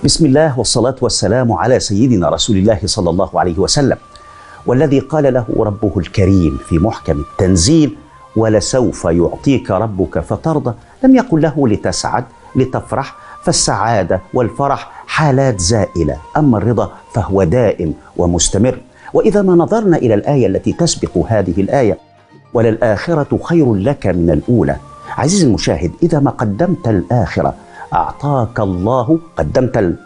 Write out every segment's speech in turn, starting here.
بسم الله والصلاة والسلام على سيدنا رسول الله صلى الله عليه وسلم والذي قال له ربه الكريم في محكم التنزيل ولسوف يعطيك ربك فترضى لم يقل له لتسعد لتفرح فالسعادة والفرح حالات زائلة أما الرضا فهو دائم ومستمر وإذا ما نظرنا إلى الآية التي تسبق هذه الآية وللآخرة خير لك من الأولى عزيزي المشاهد إذا ما قدمت الآخرة أعطاك الله قدمت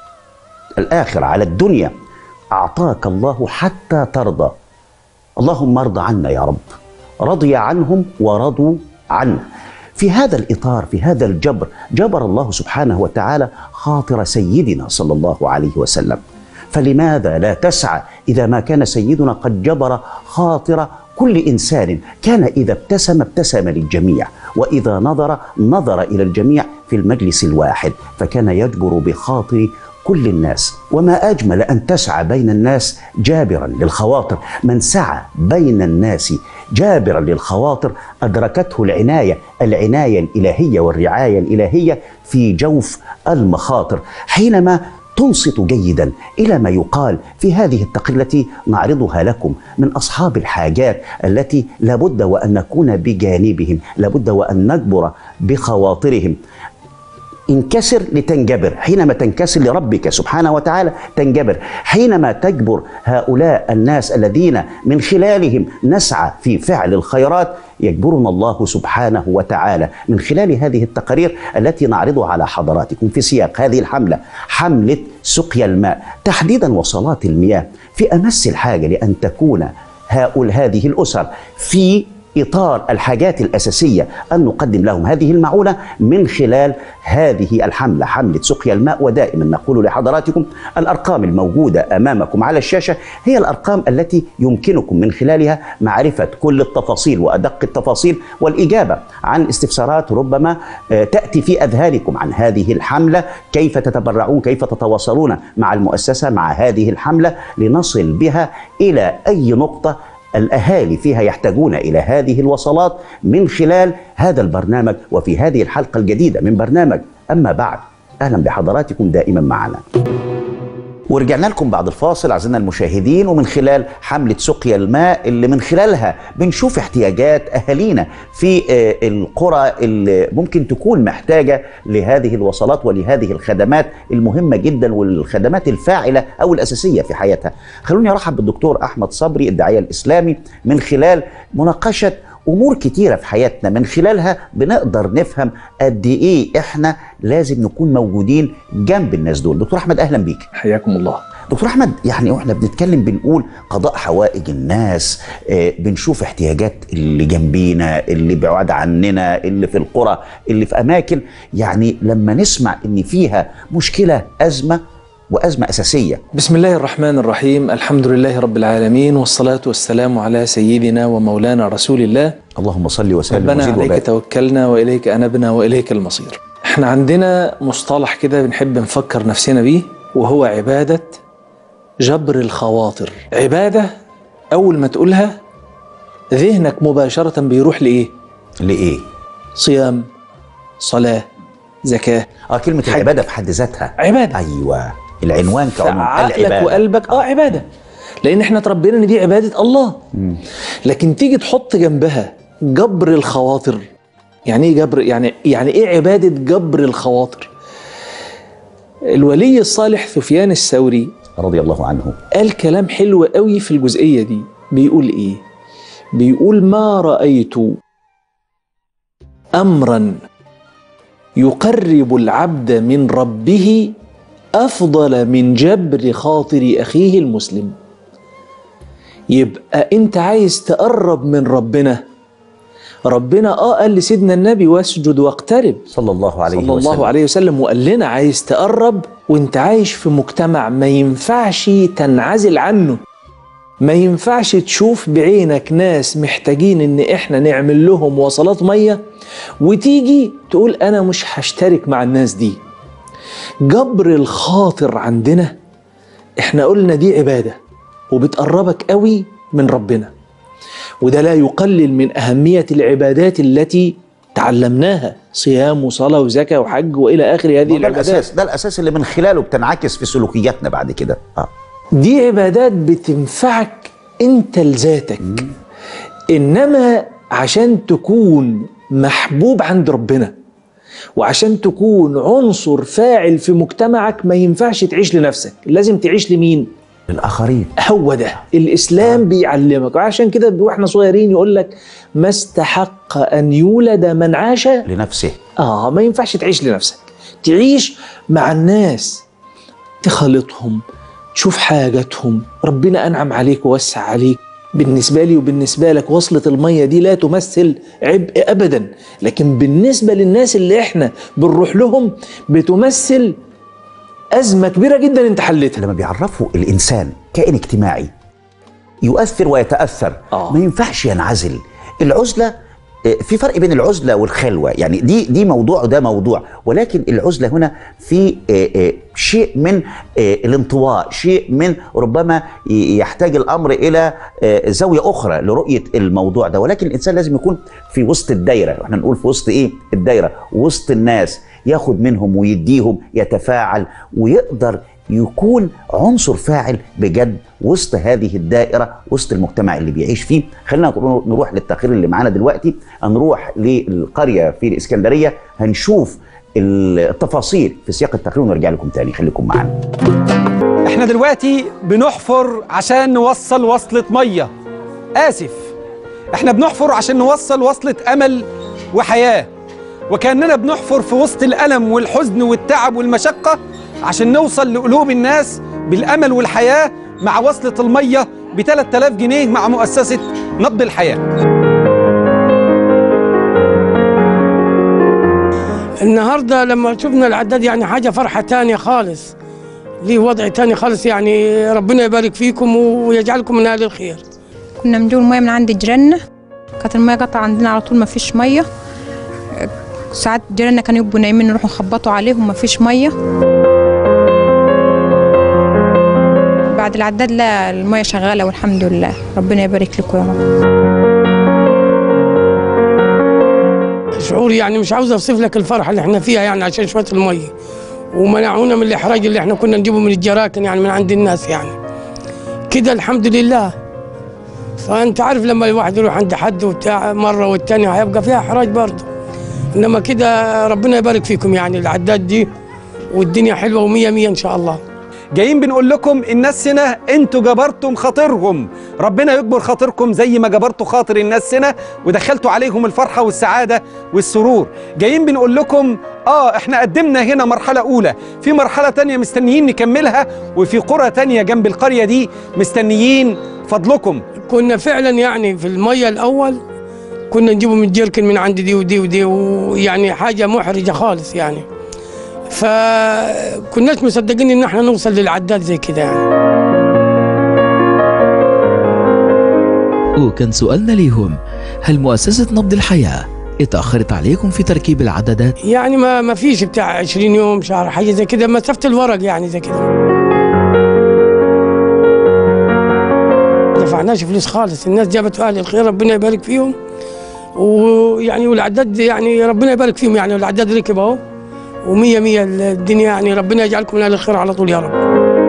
الآخرة على الدنيا أعطاك الله حتى ترضى اللهم ارض عنا يا رب رضي عنهم ورضوا عنه في هذا الإطار في هذا الجبر جبر الله سبحانه وتعالى خاطر سيدنا صلى الله عليه وسلم فلماذا لا تسعى إذا ما كان سيدنا قد جبر خاطر كل انسان كان اذا ابتسم ابتسم للجميع واذا نظر نظر الى الجميع في المجلس الواحد فكان يجبر بخاطر كل الناس وما اجمل ان تسعى بين الناس جابرا للخواطر من سعى بين الناس جابرا للخواطر ادركته العنايه العنايه الالهيه والرعايه الالهيه في جوف المخاطر حينما تنصت جيدا الى ما يقال في هذه التقرير التي نعرضها لكم من اصحاب الحاجات التي لابد وان نكون بجانبهم، لابد وان نجبر بخواطرهم. انكسر لتنجبر حينما تنكسر لربك سبحانه وتعالى تنجبر حينما تجبر هؤلاء الناس الذين من خلالهم نسعى في فعل الخيرات يجبرنا الله سبحانه وتعالى من خلال هذه التقارير التي نعرضها على حضراتكم في سياق هذه الحملة حملة سقيا الماء تحديدا وصلات المياه في أمس الحاجة لأن تكون هؤلاء هذه الأسر في اطار الحاجات الاساسيه ان نقدم لهم هذه المعونه من خلال هذه الحمله حمله سقيا الماء ودائما نقول لحضراتكم الارقام الموجوده امامكم على الشاشه هي الارقام التي يمكنكم من خلالها معرفه كل التفاصيل وادق التفاصيل والاجابه عن استفسارات ربما تاتي في اذهانكم عن هذه الحمله كيف تتبرعون كيف تتواصلون مع المؤسسه مع هذه الحمله لنصل بها الى اي نقطه الاهالي فيها يحتاجون الى هذه الوصلات من خلال هذا البرنامج وفي هذه الحلقه الجديده من برنامج اما بعد اهلا بحضراتكم دائما معنا. ورجعنا لكم بعد الفاصل اعزائنا المشاهدين ومن خلال حمله سقيا الماء اللي من خلالها بنشوف احتياجات اهالينا في القرى اللي ممكن تكون محتاجه لهذه الوصلات ولهذه الخدمات المهمه جدا والخدمات الفاعله او الاساسيه في حياتها. خلوني ارحب بالدكتور احمد صبري الداعيه الاسلامي من خلال مناقشه امور كتيره في حياتنا من خلالها بنقدر نفهم قد ايه احنا لازم نكون موجودين جنب الناس دول دكتور احمد اهلا بيك حياكم الله دكتور احمد يعني واحنا بنتكلم بنقول قضاء حوائج الناس آه بنشوف احتياجات اللي جنبينا اللي بعاد عننا اللي في القرى اللي في اماكن يعني لما نسمع ان فيها مشكله ازمه وأزمة أساسية بسم الله الرحمن الرحيم الحمد لله رب العالمين والصلاة والسلام على سيدنا ومولانا رسول الله اللهم صل وسلم ربنا وزد عليك وبارك توكلنا وإليك أنبنا وإليك المصير احنا عندنا مصطلح كده بنحب نفكر نفسنا بيه وهو عبادة جبر الخواطر عبادة أول ما تقولها ذهنك مباشرة بيروح لإيه لإيه؟ صيام صلاة زكاة اه كلمة حج. العبادة في حد ذاتها عبادة أيوه العنوان كعنوان عقلك العبادة وقلبك اه عباده لان احنا اتربينا ان دي عباده الله لكن تيجي تحط جنبها جبر الخواطر يعني ايه جبر يعني يعني ايه عباده جبر الخواطر الولي الصالح سفيان الثوري رضي الله عنه قال كلام حلو قوي في الجزئيه دي بيقول ايه بيقول ما رايت امرا يقرب العبد من ربه افضل من جبر خاطر اخيه المسلم يبقى انت عايز تقرب من ربنا ربنا اه قال لسيدنا النبي واسجد واقترب صلى الله عليه صلى وسلم الله عليه وسلم وقال لنا عايز تقرب وانت عايش في مجتمع ما ينفعش تنعزل عنه ما ينفعش تشوف بعينك ناس محتاجين ان احنا نعمل لهم وصلات ميه وتيجي تقول انا مش هشترك مع الناس دي جبر الخاطر عندنا احنا قلنا دي عباده وبتقربك قوي من ربنا وده لا يقلل من اهميه العبادات التي تعلمناها صيام وصلاة وزكاة وحج وإلى آخر هذه ده العبادات الاساس ده الاساس اللي من خلاله بتنعكس في سلوكياتنا بعد كده اه دي عبادات بتنفعك انت لذاتك انما عشان تكون محبوب عند ربنا وعشان تكون عنصر فاعل في مجتمعك ما ينفعش تعيش لنفسك لازم تعيش لمين للاخرين هو ده الاسلام بيعلمك وعشان كده واحنا صغيرين يقول لك ما استحق ان يولد من عاش لنفسه اه ما ينفعش تعيش لنفسك تعيش مع الناس تخالطهم تشوف حاجاتهم ربنا انعم عليك ووسع عليك بالنسبة لي وبالنسبة لك وصلة المية دي لا تمثل عبء أبدا لكن بالنسبة للناس اللي احنا بنروح لهم بتمثل أزمة كبيرة جدا انت حلتها لما بيعرفوا الانسان كائن اجتماعي يؤثر ويتاثر آه. ما ينفعش ينعزل العزله آه، في فرق بين العزله والخلوه يعني دي دي موضوع وده موضوع ولكن العزله هنا في آه، آه، شيء من آه، الانطواء شيء من ربما ي- يحتاج الامر الى آه، زاويه اخرى لرؤيه الموضوع ده ولكن الانسان لازم يكون في وسط الدايره احنا نقول في وسط ايه الدايره وسط الناس ياخد منهم ويديهم يتفاعل ويقدر يكون عنصر فاعل بجد وسط هذه الدائرة وسط المجتمع اللي بيعيش فيه خلينا نروح للتقرير اللي معانا دلوقتي هنروح للقرية في الإسكندرية هنشوف التفاصيل في سياق التقرير ونرجع لكم تاني خليكم معانا احنا دلوقتي بنحفر عشان نوصل وصلة مية آسف احنا بنحفر عشان نوصل وصلة أمل وحياة وكأننا بنحفر في وسط الألم والحزن والتعب والمشقة عشان نوصل لقلوب الناس بالأمل والحياة مع وصلة المية ب 3000 جنيه مع مؤسسة نبض الحياة النهارده لما شفنا العداد يعني حاجه فرحه تانية خالص ليه وضع تاني خالص يعني ربنا يبارك فيكم ويجعلكم من اهل الخير كنا بنجيب المية من عند جيراننا كانت المية قطع عندنا على طول ما فيش مية ساعات جيراننا كانوا يبقوا نايمين نروح نخبطوا عليهم ما فيش مية بعد العداد لا المية شغالة والحمد لله ربنا يبارك لكم يا رب شعور يعني مش عاوز اوصف لك الفرحه اللي احنا فيها يعني عشان شويه الميه ومنعونا من الاحراج اللي احنا كنا نجيبه من الجراكن يعني من عند الناس يعني كده الحمد لله فانت عارف لما الواحد يروح عند حد وبتاع مره والتانية هيبقى فيها احراج برضه انما كده ربنا يبارك فيكم يعني العداد دي والدنيا حلوه ومية مية ان شاء الله جايين بنقول لكم الناس هنا انتوا جبرتم خاطرهم ربنا يجبر خاطركم زي ما جبرتوا خاطر الناس هنا ودخلتوا عليهم الفرحة والسعادة والسرور جايين بنقول لكم اه احنا قدمنا هنا مرحلة اولى في مرحلة تانية مستنيين نكملها وفي قرى تانية جنب القرية دي مستنيين فضلكم كنا فعلا يعني في المية الأول كنا نجيبه من جيركن من عند دي ودي ودي ويعني حاجة محرجة خالص يعني فكناش مصدقين إن احنا نوصل للعداد زي كده يعني وكان سؤالنا ليهم هل مؤسسة نبض الحياة اتأخرت عليكم في تركيب العدادات؟ يعني ما ما فيش بتاع 20 يوم شهر حاجة زي كده مسافة الورق يعني زي كده دفعناش فلوس خالص الناس جابت أهل الخير ربنا يبارك فيهم ويعني والعداد يعني ربنا يبارك فيهم يعني والعداد ركب اهو ومية مية الدنيا يعني ربنا يجعلكم من أهل الخير على طول يا رب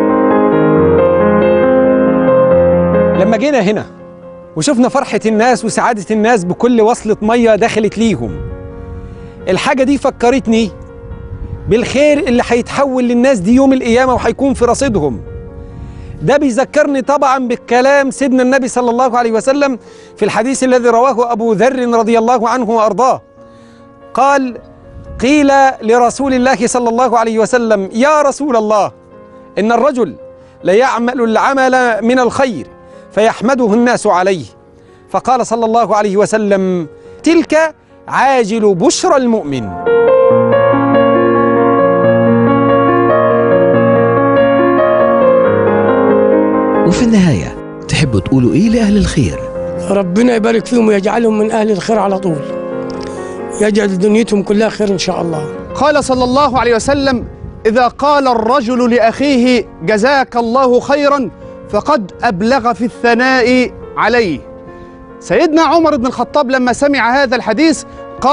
لما جينا هنا وشفنا فرحة الناس وسعادة الناس بكل وصلة مية دخلت ليهم الحاجة دي فكرتني بالخير اللي هيتحول للناس دي يوم القيامة وهيكون في رصيدهم ده بيذكرني طبعا بالكلام سيدنا النبي صلى الله عليه وسلم في الحديث الذي رواه أبو ذر رضي الله عنه وأرضاه قال قيل لرسول الله صلى الله عليه وسلم يا رسول الله إن الرجل ليعمل العمل من الخير فيحمده الناس عليه فقال صلى الله عليه وسلم تلك عاجل بشرى المؤمن وفي النهاية تحبوا تقولوا إيه لأهل الخير؟ ربنا يبارك فيهم ويجعلهم من أهل الخير على طول يجعل دنيتهم كلها خير إن شاء الله قال صلى الله عليه وسلم إذا قال الرجل لأخيه جزاك الله خيرا فقد أبلغ في الثناء عليه سيدنا عمر بن الخطاب لما سمع هذا الحديث قال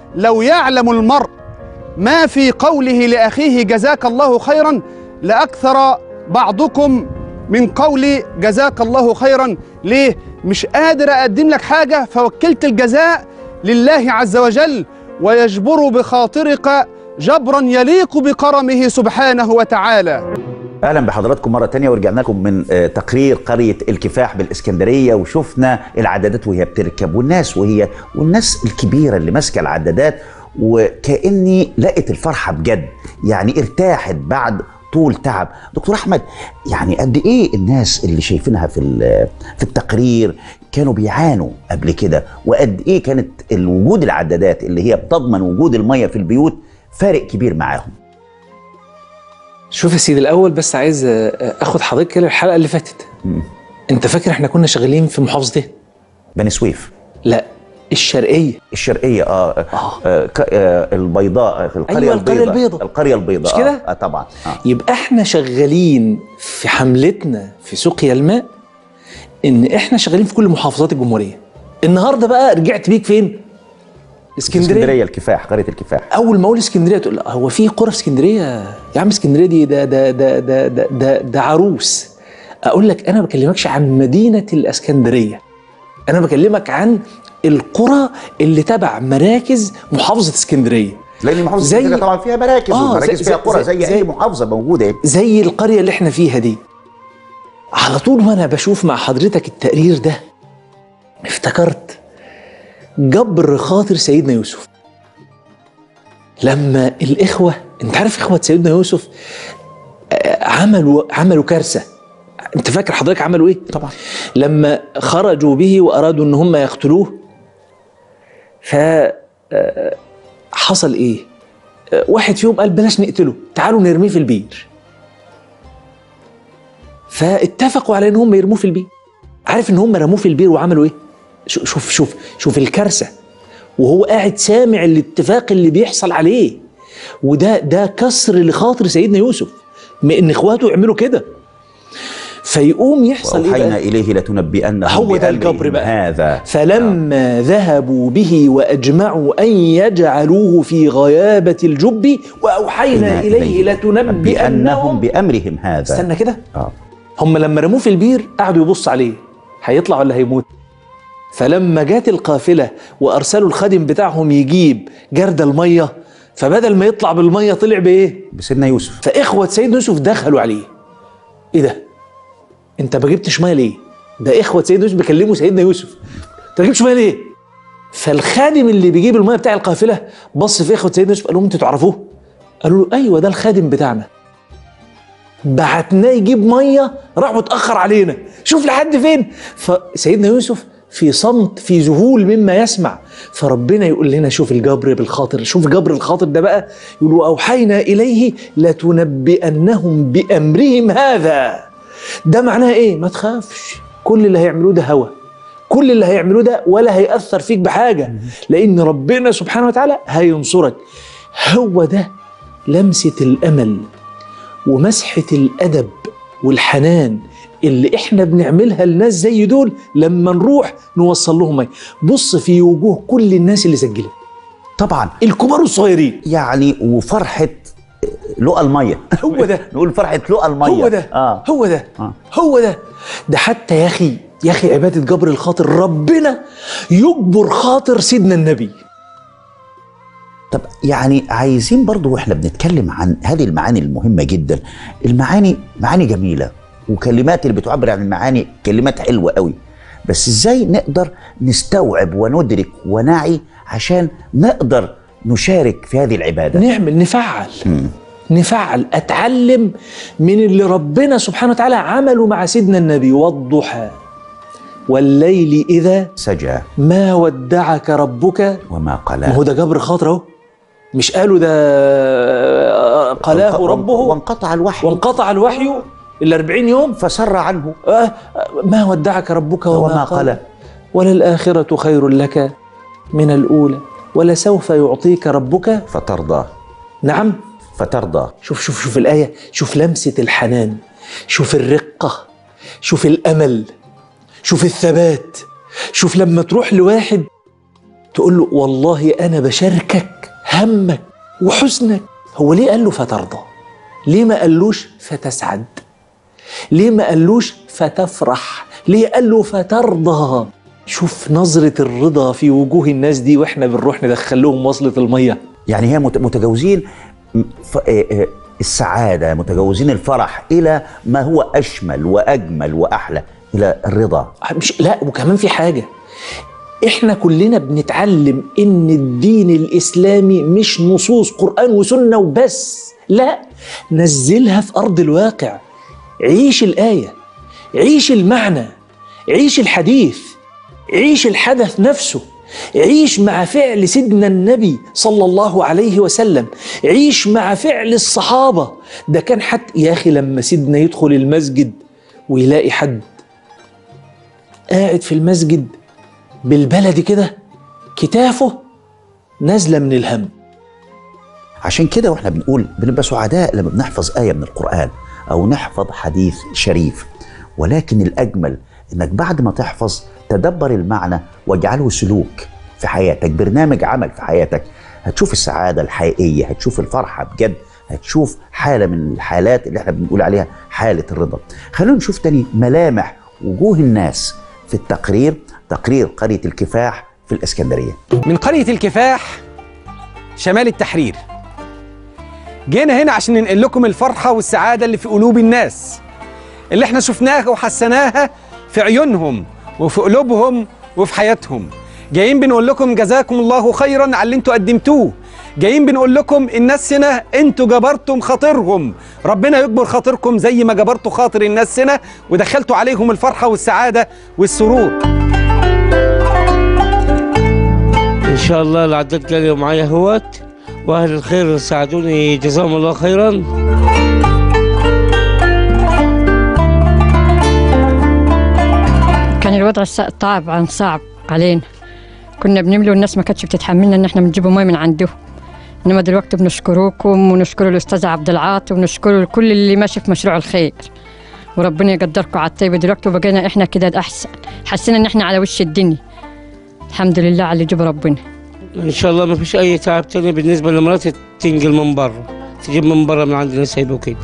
لو يعلم المرء ما في قوله لاخيه جزاك الله خيرا لاكثر بعضكم من قول جزاك الله خيرا ليه مش قادر اقدم لك حاجه فوكلت الجزاء لله عز وجل ويجبر بخاطرك جبرا يليق بكرمه سبحانه وتعالى اهلا بحضراتكم مره تانية ورجعنا لكم من آه، تقرير قريه الكفاح بالاسكندريه وشفنا العدادات وهي بتركب والناس وهي والناس الكبيره اللي ماسكه العدادات وكاني لقت الفرحه بجد يعني ارتاحت بعد طول تعب دكتور احمد يعني قد ايه الناس اللي شايفينها في ال- في التقرير كانوا بيعانوا قبل كده وقد ايه كانت الوجود العدادات اللي هي بتضمن وجود الميه في البيوت فارق كبير معاهم شوف يا سيدي الاول بس عايز آه، اخد حضرتك كده الحلقه اللي فاتت انت فاكر احنا كنا شغالين في محافظه ايه بني سويف لا الشرقيه الشرقيه اه, آه. آه. ك- آه البيضاء في القريه أيوة، القرية البيضاء البيضاء. القريه البيضاء مش كده؟ آه. آه طبعا آه. يبقى احنا شغالين في حملتنا في سقيا الماء ان احنا شغالين في كل محافظات الجمهوريه النهارده بقى رجعت بيك فين اسكندريه اسكندريه الكفاح قريه الكفاح اول ما اقول اسكندريه تقول لا، هو في قرى في اسكندريه يا عم اسكندريه دي ده ده ده ده ده, ده, ده عروس اقول لك انا ما بكلمكش عن مدينه الاسكندريه انا بكلمك عن القرى اللي تبع مراكز محافظه اسكندريه لان محافظه زي- اسكندريه طبعا فيها مراكز آه، والمراكز زي- فيها زي- قرى زي- زي, زي- اي محافظه موجوده زي القريه اللي احنا فيها دي على طول وانا بشوف مع حضرتك التقرير ده افتكرت جبر خاطر سيدنا يوسف لما الاخوه انت عارف اخوه سيدنا يوسف آه، عملوا عملوا كارثه انت فاكر حضرتك عملوا ايه طبعا لما خرجوا به وارادوا ان هم يقتلوه ف آه، حصل ايه آه، واحد فيهم قال بلاش نقتله تعالوا نرميه في البير فاتفقوا على ان هم يرموه في البير عارف ان هم رموه في البير وعملوا ايه شو- شوف شوف شوف الكارثه وهو قاعد سامع الاتفاق اللي بيحصل عليه وده ده كسر لخاطر سيدنا يوسف من ان اخواته يعملوا كده فيقوم يحصل ايه واوحينا بقى؟ اليه لتنبئنهم هو ده بأمرهم الجبر بقى. هذا فلما ذهبوا به واجمعوا ان يجعلوه في غيابه الجب واوحينا اليه لتنبئنهم بامرهم هذا استنى كده آه. هم لما رموه في البير قعدوا يبص عليه هيطلع ولا هيموت فلما جات القافله وارسلوا الخادم بتاعهم يجيب جرد الميه فبدل ما يطلع بالميه طلع بايه بسيدنا يوسف فاخوه سيدنا يوسف دخلوا عليه ايه ده انت ما جبتش ميه ليه ده اخوه سيدنا يوسف بيكلموا سيدنا يوسف انت ما جبتش ميه ليه فالخادم اللي بيجيب الميه بتاع القافله بص في اخوه سيدنا يوسف قال لهم انتوا تعرفوه قالوا له ايوه ده الخادم بتاعنا بعتناه يجيب ميه راح متاخر علينا شوف لحد فين فسيدنا يوسف في صمت في ذهول مما يسمع فربنا يقول لنا شوف الجبر بالخاطر شوف جبر الخاطر ده بقى يقول واوحينا اليه لتنبئنهم بامرهم هذا ده معناه ايه ما تخافش كل اللي هيعملوه ده هوى كل اللي هيعملوه ده ولا هيأثر فيك بحاجة لأن ربنا سبحانه وتعالى هينصرك هو ده لمسة الأمل ومسحة الأدب والحنان اللي احنا بنعملها لناس زي دول لما نروح نوصل لهم ميه بص في وجوه كل الناس اللي سجلت طبعا الكبار والصغيرين يعني وفرحه لقى الميه هو ده. نقول فرحه لقى الميه هو ده اه هو ده آه. هو ده ده حتى يا اخي يا اخي عباده جبر الخاطر ربنا يجبر خاطر سيدنا النبي طب يعني عايزين برضو واحنا بنتكلم عن هذه المعاني المهمة جدا المعاني معاني جميلة وكلمات اللي بتعبر عن المعاني كلمات حلوة قوي بس ازاي نقدر نستوعب وندرك ونعي عشان نقدر نشارك في هذه العبادة نعمل نفعل نفعل اتعلم من اللي ربنا سبحانه وتعالى عمله مع سيدنا النبي والضحى والليل اذا سجى ما ودعك ربك وما ما قلى هو ده جبر خاطر اهو مش قالوا ده قلاه ربه وانقطع الوحي وانقطع الوحي ال 40 يوم فسر عنه آه، آه، ما ودعك ربك وما, وما قلى قلى وللآخرة خير لك من الأولى ولسوف يعطيك ربك فترضى نعم فترضى شوف شوف شوف الآية شوف لمسة الحنان شوف الرقة شوف الأمل شوف الثبات شوف لما تروح لواحد تقول له والله انا بشاركك همك وحزنك هو ليه قال له فترضى ليه ما قالوش فتسعد ليه ما قالوش فتفرح ليه قال له فترضى شوف نظرة الرضا في وجوه الناس دي واحنا بنروح ندخل لهم وصلة المية يعني هي مت- متجاوزين م- ف- آه، آه، السعادة متجاوزين الفرح إلى ما هو أشمل وأجمل وأحلى إلى الرضا مش لا وكمان في حاجة احنا كلنا بنتعلم ان الدين الاسلامي مش نصوص قرآن وسنة وبس لا نزلها في ارض الواقع عيش الآية عيش المعنى عيش الحديث عيش الحدث نفسه عيش مع فعل سيدنا النبي صلى الله عليه وسلم عيش مع فعل الصحابة ده كان حتى يا أخي لما سيدنا يدخل المسجد ويلاقي حد قاعد في المسجد بالبلدي كده كتافه نازلة من الهم عشان كده واحنا بنقول بنبقى سعداء لما بنحفظ آية من القرآن أو نحفظ حديث شريف ولكن الأجمل إنك بعد ما تحفظ تدبر المعنى واجعله سلوك في حياتك برنامج عمل في حياتك هتشوف السعادة الحقيقية هتشوف الفرحة بجد هتشوف حالة من الحالات اللي احنا بنقول عليها حالة الرضا خلونا نشوف تاني ملامح وجوه الناس في التقرير تقرير قرية الكفاح في الإسكندرية من قرية الكفاح شمال التحرير جينا هنا عشان ننقل لكم الفرحة والسعادة اللي في قلوب الناس اللي احنا شفناها وحسناها في عيونهم وفي قلوبهم وفي حياتهم جايين بنقول لكم جزاكم الله خيرا على اللي انتوا قدمتوه جايين بنقول لكم الناس هنا انتوا جبرتم خاطرهم ربنا يجبر خاطركم زي ما جبرتوا خاطر الناس هنا ودخلتوا عليهم الفرحة والسعادة والسرور ان شاء الله العداد جاي معايا اهوت واهل الخير ساعدوني جزاهم الله خيرا كان الوضع الس- طبعا صعب علينا كنا بنملي والناس ما كانتش بتتحملنا ان احنا بنجيب ميه من عندهم انما دلوقتي بنشكركم ونشكر الاستاذ عبد العاطي ونشكر كل اللي ماشي في مشروع الخير وربنا يقدركم على الطيب دلوقتي وبقينا احنا كده احسن حسينا ان احنا على وش الدنيا الحمد لله على اللي جاب ربنا ان شاء الله ما فيش اي تعب تاني بالنسبه لمراتي تنقل من بره تجيب من بره من عند الناس هيبقوا كده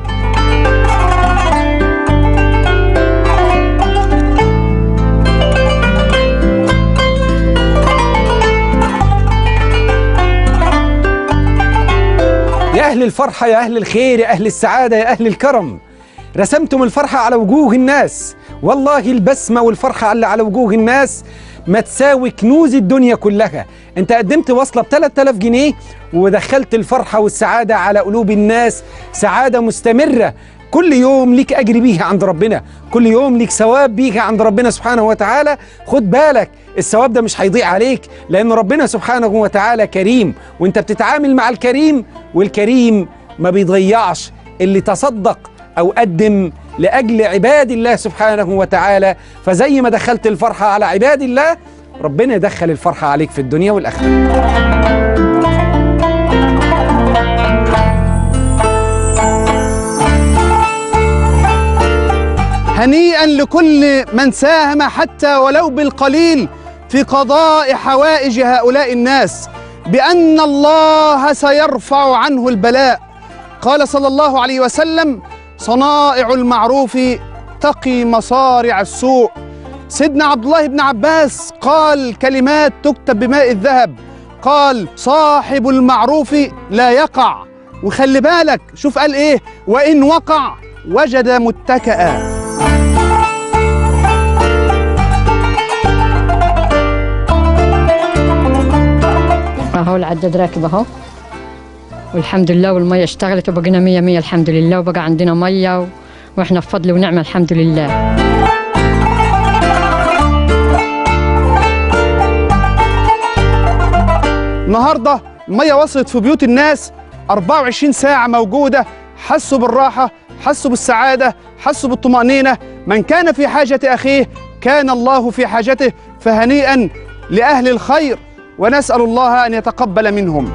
يا أهل الفرحة يا أهل الخير يا أهل السعادة يا أهل الكرم رسمتم الفرحة على وجوه الناس والله البسمة والفرحة اللي على وجوه الناس ما تساوي كنوز الدنيا كلها انت قدمت وصلة ب 3000 جنيه ودخلت الفرحة والسعادة على قلوب الناس سعادة مستمرة كل يوم ليك أجر بيها عند ربنا كل يوم ليك ثواب بيها عند ربنا سبحانه وتعالى خد بالك الثواب ده مش هيضيع عليك لأن ربنا سبحانه وتعالى كريم وانت بتتعامل مع الكريم والكريم ما بيضيعش اللي تصدق أو قدم لأجل عباد الله سبحانه وتعالى فزي ما دخلت الفرحة على عباد الله ربنا يدخل الفرحة عليك في الدنيا والآخرة هنيئا لكل من ساهم حتى ولو بالقليل في قضاء حوائج هؤلاء الناس بان الله سيرفع عنه البلاء قال صلى الله عليه وسلم صنائع المعروف تقي مصارع السوء سيدنا عبد الله بن عباس قال كلمات تكتب بماء الذهب قال صاحب المعروف لا يقع وخلي بالك شوف قال ايه وان وقع وجد متكئا اهو العداد راكب اهو والحمد لله والميه اشتغلت وبقينا مية مية الحمد لله وبقى عندنا ميه و... واحنا في فضل ونعمه الحمد لله النهارده الميه وصلت في بيوت الناس 24 ساعه موجوده حسوا بالراحه حسوا بالسعاده حسوا بالطمانينه من كان في حاجه اخيه كان الله في حاجته فهنيئا لاهل الخير ونسال الله ان يتقبل منهم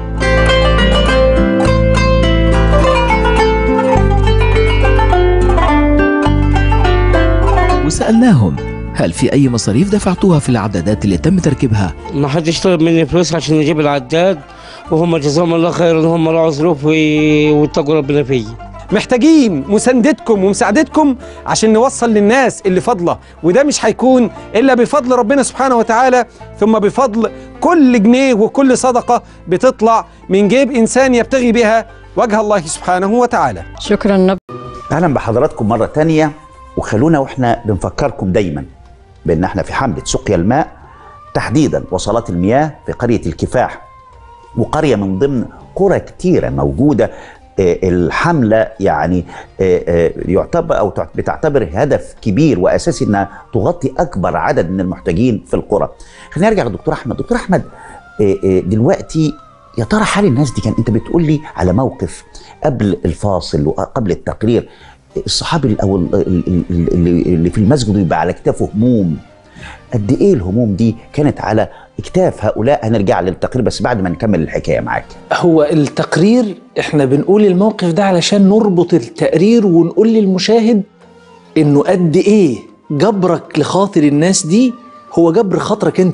وسألناهم هل في أي مصاريف دفعتوها في العدادات اللي تم تركيبها؟ ما حدش طلب مني فلوس عشان نجيب العداد وهم جزاهم الله خيرا هم رعوا ظروف و- واتقوا ربنا فيا محتاجين مساندتكم ومساعدتكم عشان نوصل للناس اللي فاضله وده مش هيكون الا بفضل ربنا سبحانه وتعالى ثم بفضل كل جنيه وكل صدقه بتطلع من جيب انسان يبتغي بها وجه الله سبحانه وتعالى شكرا نب اهلا بحضراتكم مره تانية وخلونا واحنا بنفكركم دايما بان احنا في حمله سقيا الماء تحديدا وصلات المياه في قريه الكفاح وقريه من ضمن قرى كتيره موجوده آه، الحمله يعني آه، آه، يعتبر او تعت- بتعتبر هدف كبير واساسي انها تغطي اكبر عدد من المحتاجين في القرى. خلينا نرجع للدكتور احمد، دكتور احمد آه، آه، دلوقتي يا ترى حال الناس دي كان انت بتقول لي على موقف قبل الفاصل وقبل التقرير الصحابي او ال- ال- ال- اللي اللي في المسجد يبقى على كتافه هموم قد ايه الهموم دي كانت على اكتاف هؤلاء هنرجع للتقرير بس بعد ما نكمل الحكايه معاك هو التقرير احنا بنقول الموقف ده علشان نربط التقرير ونقول للمشاهد انه قد ايه جبرك لخاطر الناس دي هو جبر خاطرك انت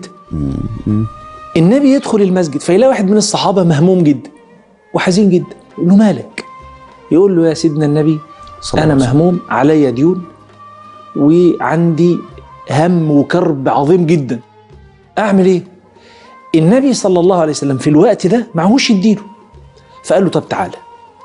النبي يدخل المسجد فيلاقي واحد من الصحابه مهموم جدا وحزين جدا يقول له مالك يقول له يا سيدنا النبي صلى انا الله عليه مهموم عليا ديون وعندي هم وكرب عظيم جدا اعمل ايه النبي صلى الله عليه وسلم في الوقت ده معهوش يديله فقال له طب تعالى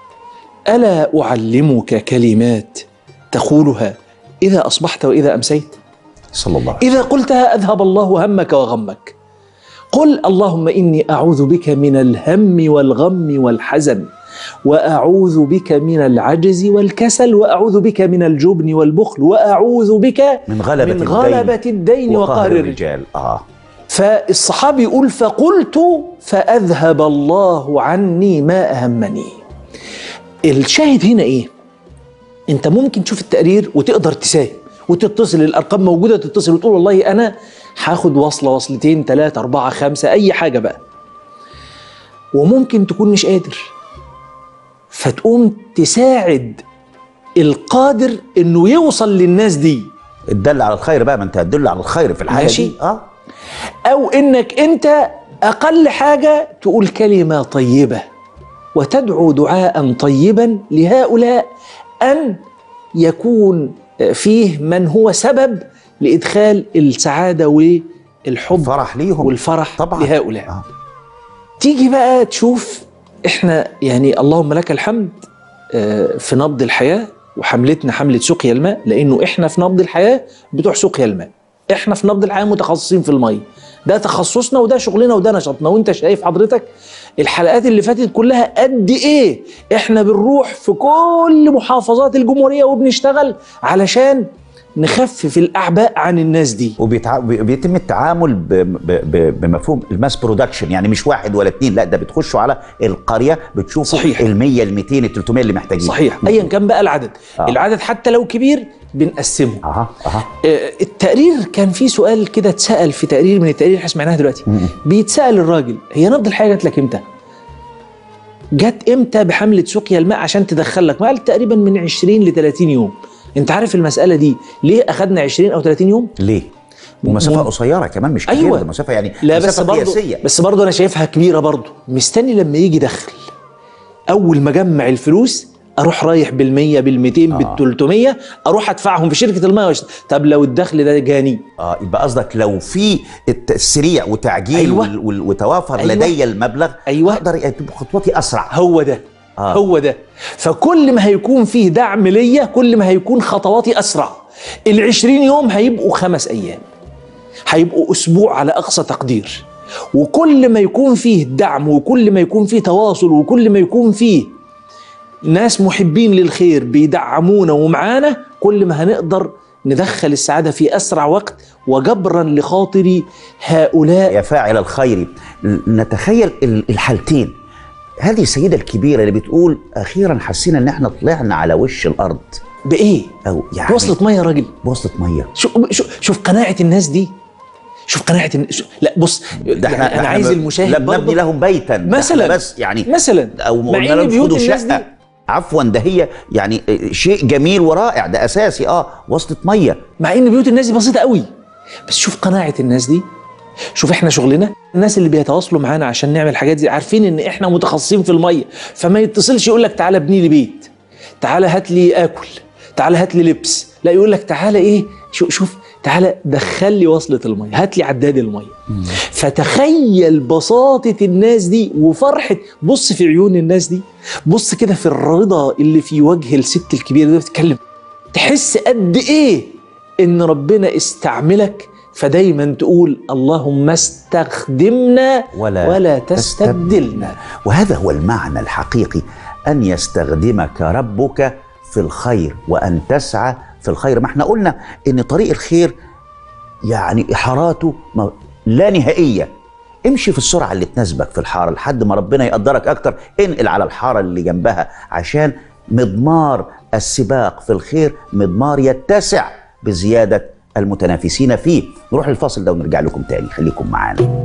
الا اعلمك كلمات تقولها اذا اصبحت واذا امسيت صلى الله عليه اذا قلتها اذهب الله همك وغمك قل اللهم اني اعوذ بك من الهم والغم والحزن واعوذ بك من العجز والكسل واعوذ بك من الجبن والبخل واعوذ بك من غلبة من الدين غلبة الدين وقهر الرجال الرجال اه فالصحابي يقول فقلت فأذهب الله عني ما أهمني الشاهد هنا إيه أنت ممكن تشوف التقرير وتقدر تساهم وتتصل الأرقام موجودة تتصل وتقول والله أنا هاخد وصلة وصلتين ثلاثة أربعة خمسة أي حاجة بقى وممكن تكون مش قادر فتقوم تساعد القادر انه يوصل للناس دي الدل على الخير بقى ما انت هتدل على الخير في الحاله ماشي. دي اه او انك انت اقل حاجه تقول كلمه طيبه وتدعو دعاء طيبا لهؤلاء ان يكون فيه من هو سبب لادخال السعاده والحب فرح ليهم والفرح طبعا لهؤلاء آه. تيجي بقى تشوف احنا يعني اللهم لك الحمد آه، في نبض الحياه وحملتنا حمله سقيا الماء لانه احنا في نبض الحياه بتوع سقيا الماء احنا في نبض الحياه متخصصين في الميه ده تخصصنا وده شغلنا وده نشاطنا وانت شايف حضرتك الحلقات اللي فاتت كلها قد ايه احنا بنروح في كل محافظات الجمهوريه وبنشتغل علشان نخفف الاعباء عن الناس دي وبيتع... بيتم التعامل ب... ب... ب... بمفهوم الماس برودكشن يعني مش واحد ولا اتنين لا ده بتخشوا على القريه بتشوفوا صحيح. ال 100 ال 200 ال 300 اللي محتاجين صحيح ايا كان بقى العدد آه. العدد حتى لو كبير بنقسمه اها اها آه، التقرير كان فيه سؤال كده اتسال في تقرير من التقارير اللي احنا سمعناها دلوقتي بيتسال الراجل هي نبض الحياه جات لك امتى؟ جت امتى بحمله سقيا الماء عشان تدخل لك؟ قال تقريبا من 20 ل 30 يوم انت عارف المساله دي ليه اخذنا 20 او 30 يوم؟ ليه؟ ومسافه م- قصيره كمان مش كتير أيوة. ده مسافه يعني لا بس مسافه برضه قياسيه بس برضه انا شايفها كبيره برضه مستني لما يجي دخل اول ما اجمع الفلوس اروح رايح بال100 بال200 آه. بال300 اروح ادفعهم في شركه الميه واشت... طب لو الدخل ده جاني اه يبقى قصدك لو في التسريع وتعجيل أيوة. وال... وال... وتوافر أيوة. لدي المبلغ أيوة. اقدر تبقى خطوتي اسرع هو ده آه. آه. هو ده فكل ما هيكون فيه دعم ليا كل ما هيكون خطواتي اسرع ال20 يوم هيبقوا خمس ايام هيبقوا اسبوع على اقصى تقدير وكل ما يكون فيه دعم وكل ما يكون فيه تواصل وكل ما يكون فيه ناس محبين للخير بيدعمونا ومعانا كل ما هنقدر ندخل السعادة في أسرع وقت وجبرا لخاطر هؤلاء يا فاعل الخير نتخيل ال- الحالتين هذه السيده الكبيره اللي بتقول اخيرا حسينا ان احنا طلعنا على وش الارض بإيه؟ او يعني وصلت مية يا راجل وصلت ميه شوف شوف شوف قناعة الناس دي شوف قناعة الن- شو- لا بص ده احنا يعني أنا احنا عايز ب- المشاهد لا بنبني برضه لهم بيتا ده مثلاً. احنا بس يعني مثلا او مع قلنا إن لهم بيوت خدوا الناس شقه دي عفوا ده هي يعني شيء جميل ورائع ده اساسي اه وصلت ميه مع إن بيوت الناس دي بسيطة قوي بس شوف قناعه الناس دي شوف احنا شغلنا الناس اللي بيتواصلوا معانا عشان نعمل الحاجات دي عارفين ان احنا متخصصين في الميه فما يتصلش يقول لك تعالى ابني لي بيت تعالى هات لي اكل تعالى هات لي لبس لا يقول لك تعالى ايه شوف, شوف تعالى دخل لي وصلة المية هات لي عداد المية فتخيل بساطة الناس دي وفرحة بص في عيون الناس دي بص كده في الرضا اللي في وجه الست الكبيرة دي بتتكلم تحس قد ايه ان ربنا استعملك فدايما تقول اللهم استخدمنا ولا ولا تستبدلنا وهذا هو المعنى الحقيقي أن يستخدمك ربك في الخير وأن تسعى في الخير ما احنا قلنا أن طريق الخير يعني إحاراته ما- لا نهائية امشي في السرعة اللي تناسبك في الحارة لحد ما ربنا يقدرك أكتر انقل على الحارة اللي جنبها عشان مضمار السباق في الخير مضمار يتسع بزيادة المتنافسين فيه نروح للفاصل ده ونرجع لكم تاني خليكم معانا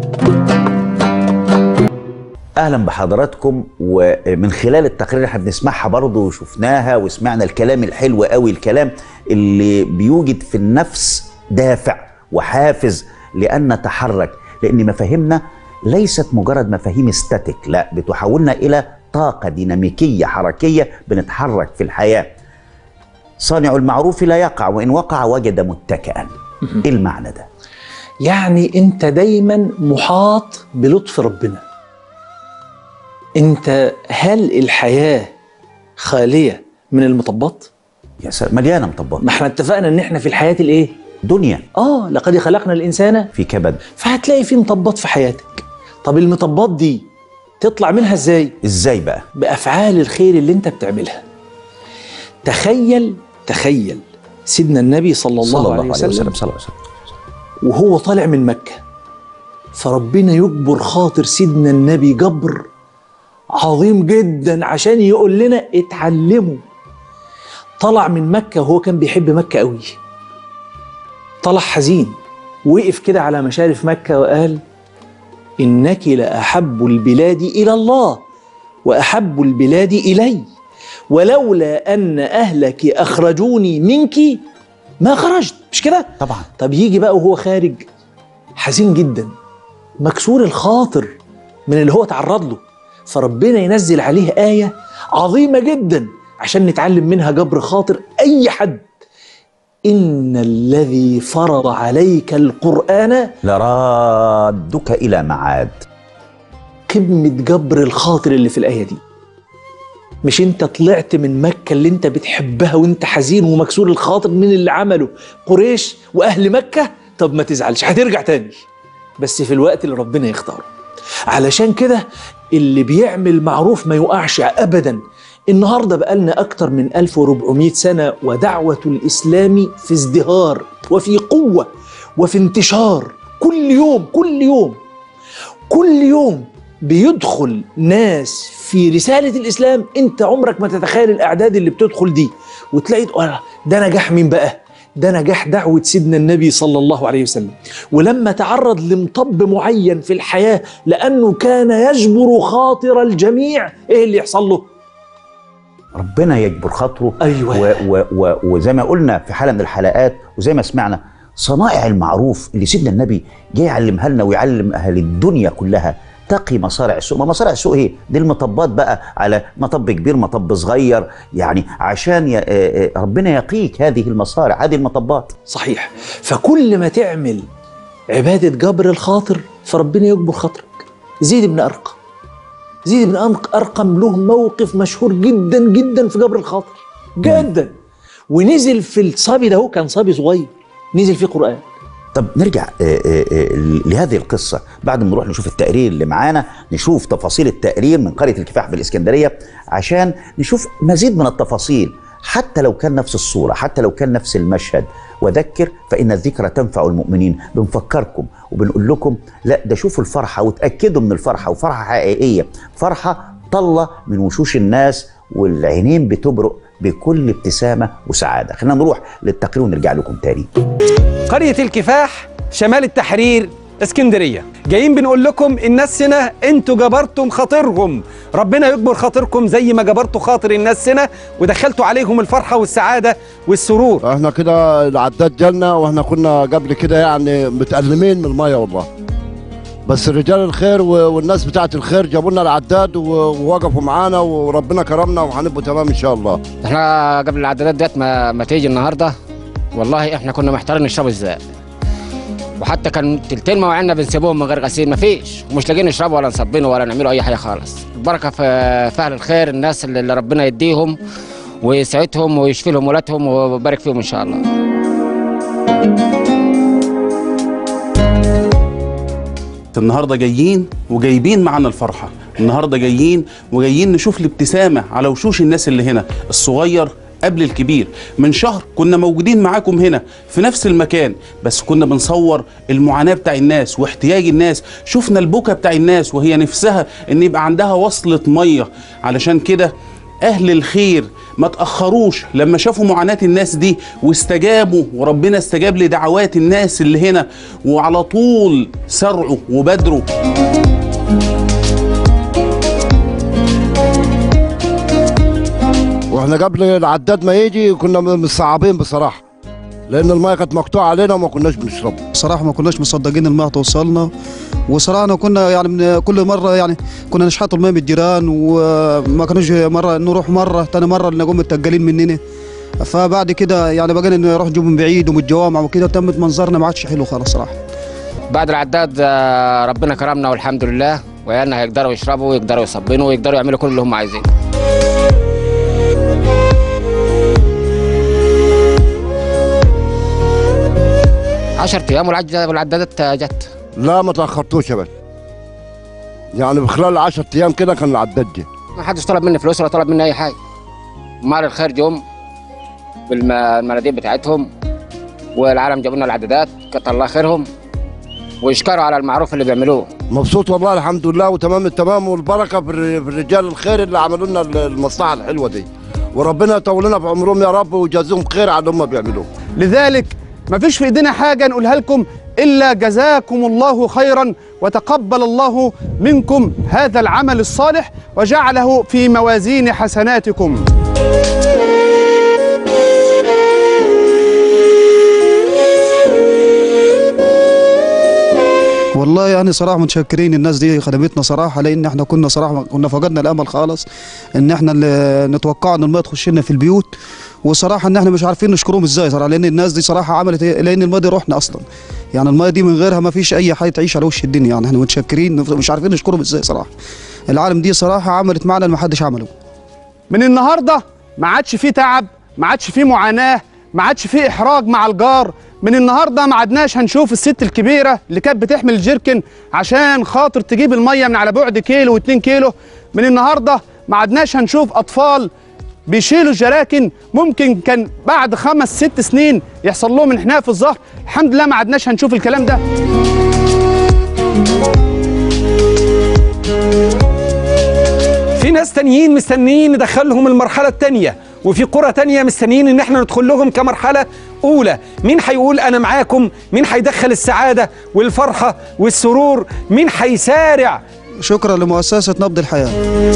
اهلا بحضراتكم ومن خلال التقرير اللي احنا بنسمعها برضه وشفناها وسمعنا الكلام الحلو قوي الكلام اللي بيوجد في النفس دافع وحافز لان نتحرك لان مفاهيمنا ليست مجرد مفاهيم استاتيك لا بتحولنا الى طاقه ديناميكيه حركيه بنتحرك في الحياه صانع المعروف لا يقع وان وقع وجد متكئا ايه المعنى ده يعني انت دايما محاط بلطف ربنا انت هل الحياة خالية من المطبات يا سلام مليانه مطبات ما احنا اتفقنا ان احنا في الحياة الايه دنيا اه لقد خلقنا الانسان في كبد فهتلاقي في مطبات في حياتك طب المطبات دي تطلع منها ازاي ازاي بقى بافعال الخير اللي انت بتعملها تخيل تخيل سيدنا النبي صلى الله, عليه وسلم, صلى الله عليه وسلم وهو طالع من مكة فربنا يجبر خاطر سيدنا النبي جبر عظيم جدا عشان يقول لنا اتعلموا طلع من مكة وهو كان بيحب مكة قوي طلع حزين وقف كده على مشارف مكة وقال إنك لأحب البلاد إلى الله وأحب البلاد إلي ولولا أن أهلك أخرجوني منك ما خرجت مش كده؟ طبعا طب يجي بقى وهو خارج حزين جدا مكسور الخاطر من اللي هو تعرض له فربنا ينزل عليه آية عظيمة جدا عشان نتعلم منها جبر خاطر أي حد إن الذي فرض عليك القرآن لرادك الى معاد قمة جبر الخاطر اللي في الآية دي مش انت طلعت من مكة اللي انت بتحبها وانت حزين ومكسور الخاطر من اللي عمله قريش وأهل مكة طب ما تزعلش هترجع تاني بس في الوقت اللي ربنا يختاره علشان كده اللي بيعمل معروف ما يقعش أبدا النهاردة بقالنا أكتر من 1400 سنة ودعوة الإسلام في ازدهار وفي قوة وفي انتشار كل يوم كل يوم كل يوم بيدخل ناس في رسالة الإسلام أنت عمرك ما تتخيل الأعداد اللي بتدخل دي وتلاقي تقول ده نجاح مين بقى؟ ده نجاح دعوة سيدنا النبي صلى الله عليه وسلم ولما تعرض لمطب معين في الحياة لأنه كان يجبر خاطر الجميع إيه اللي يحصل له؟ ربنا يجبر خاطره أيوة. و و و وزي ما قلنا في حلقه من الحلقات وزي ما سمعنا صنائع المعروف اللي سيدنا النبي جاي يعلمها لنا ويعلم اهل الدنيا كلها تقي مصارع السوق ما مصارع السوق ايه دي المطبات بقى على مطب كبير مطب صغير يعني عشان ي... آه، آه، ربنا يقيك هذه المصارع هذه المطبات صحيح فكل ما تعمل عبادة جبر الخاطر فربنا يجبر خاطرك زيد بن أرقم زيد بن أرق- أرقم له موقف مشهور جدا جدا في جبر الخاطر جدا ونزل في الصبي ده هو كان صبي صغير نزل فيه قرآن طب نرجع آه، آه، آه، لهذه القصة بعد ما نروح نشوف التقرير اللي معانا نشوف تفاصيل التقرير من قرية الكفاح بالإسكندرية عشان نشوف مزيد من التفاصيل حتى لو كان نفس الصورة حتى لو كان نفس المشهد وذكر فإن الذكرى تنفع المؤمنين بنفكركم وبنقول لكم لا ده شوفوا الفرحة وتأكدوا من الفرحة وفرحة حقيقية فرحة طلة من وشوش الناس والعينين بتبرق بكل ابتسامة وسعادة خلينا نروح للتقرير ونرجع لكم تاني قرية الكفاح شمال التحرير اسكندريه جايين بنقول لكم الناس هنا انتوا جبرتم خاطرهم ربنا يجبر خاطركم زي ما جبرتوا خاطر الناس هنا ودخلتوا عليهم الفرحه والسعاده والسرور احنا كده العداد جالنا واحنا كنا قبل كده يعني متألمين من الميه والله بس رجال الخير و- والناس بتاعت الخير جابوا لنا العداد و- ووقفوا معانا وربنا كرمنا وهنبقوا تمام ان شاء الله احنا قبل العدادات ديت ما, ما تيجي النهارده والله احنا كنا محتارين نشرب ازاي وحتى كان تلتين مواعيننا بنسيبوهم من غير غسيل مفيش ومش لاقيين نشربوا ولا نصبينوا ولا نعملوا اي حاجه خالص البركه في في اهل الخير الناس اللي اللي ربنا يديهم ويسعدهم ويشفي لهم ولادهم ويبارك فيهم ان شاء الله النهارده جايين وجايبين معانا الفرحه النهارده جايين وجايين نشوف الابتسامه على وشوش الناس اللي هنا الصغير قبل الكبير من شهر كنا موجودين معاكم هنا في نفس المكان بس كنا بنصور المعاناة بتاع الناس واحتياج الناس شفنا البكا بتاع الناس وهي نفسها ان يبقى عندها وصلة مية علشان كده اهل الخير ما تأخروش لما شافوا معاناة الناس دي واستجابوا وربنا استجاب لدعوات الناس اللي هنا وعلى طول سرعوا وبدروا واحنا قبل العداد ما يجي كنا مصعبين بصراحه لان الميه كانت مقطوعه علينا وما كناش بنشرب صراحة ما كناش مصدقين الماء توصلنا وصراحة أنا كنا يعني من كل مرة يعني كنا نشحط الماء من الجيران وما كانوش مرة نروح مرة تاني مرة نقوم متقلين مننا فبعد كده يعني بقينا نروح نجيب من بعيد ومن الجوامع وكده تمت منظرنا ما عادش حلو خالص صراحة بعد العداد آه، ربنا كرمنا والحمد لله وعيالنا هيقدروا يشربوا ويقدروا يصبنوا ويقدروا يعملوا كل اللي هم عايزينه عشر ايام والعد- والعدادات جت لا ما تاخرتوش يا باشا يعني بخلال 10 ايام كده كان العداد جه ما حدش طلب مني فلوس ولا طلب مني اي حاجه مال الخير جم بالمناديل بتاعتهم والعالم جابوا لنا العدادات كتر الله خيرهم ويشكروا على المعروف اللي بيعملوه مبسوط والله الحمد لله وتمام التمام والبركه في الر- في الرجال الخير اللي عملوا لنا المصلحه الحلوه دي وربنا يطول لنا في عمرهم يا رب ويجازيهم خير على اللي هم بيعملوه لذلك ما فيش في ايدينا حاجة نقولها لكم إلا جزاكم الله خيرا وتقبل الله منكم هذا العمل الصالح وجعله في موازين حسناتكم والله يعني صراحة متشكرين الناس دي خدمتنا صراحة لأن احنا كنا صراحة كنا فقدنا الأمل خالص إن احنا اللي نتوقع إن الماء تخش لنا في البيوت وصراحة إن احنا مش عارفين نشكرهم إزاي صراحة لأن الناس دي صراحة عملت إيه؟ لأن الماء دي روحنا أصلا يعني الماء دي من غيرها ما فيش أي حاجة تعيش على وش الدنيا يعني احنا متشكرين مش عارفين نشكرهم إزاي صراحة العالم دي صراحة عملت معنا اللي ما حدش عمله من النهارده ما عادش فيه تعب ما عادش فيه معاناه ما عادش فيه احراج مع الجار من النهارده ما عدناش هنشوف الست الكبيره اللي كانت بتحمل الجيركن عشان خاطر تجيب الميه من على بعد كيلو و2 كيلو من النهارده ما عدناش هنشوف اطفال بيشيلوا الجراكن ممكن كان بعد خمس ست سنين يحصل لهم انحناء في الظهر الحمد لله ما عدناش هنشوف الكلام ده في ناس تانيين مستنيين ندخلهم المرحلة التانية وفي قرى تانية مستنيين ان احنا ندخل لهم كمرحلة اولى مين هيقول انا معاكم مين هيدخل السعادة والفرحة والسرور مين هيسارع شكرا لمؤسسه نبض الحياه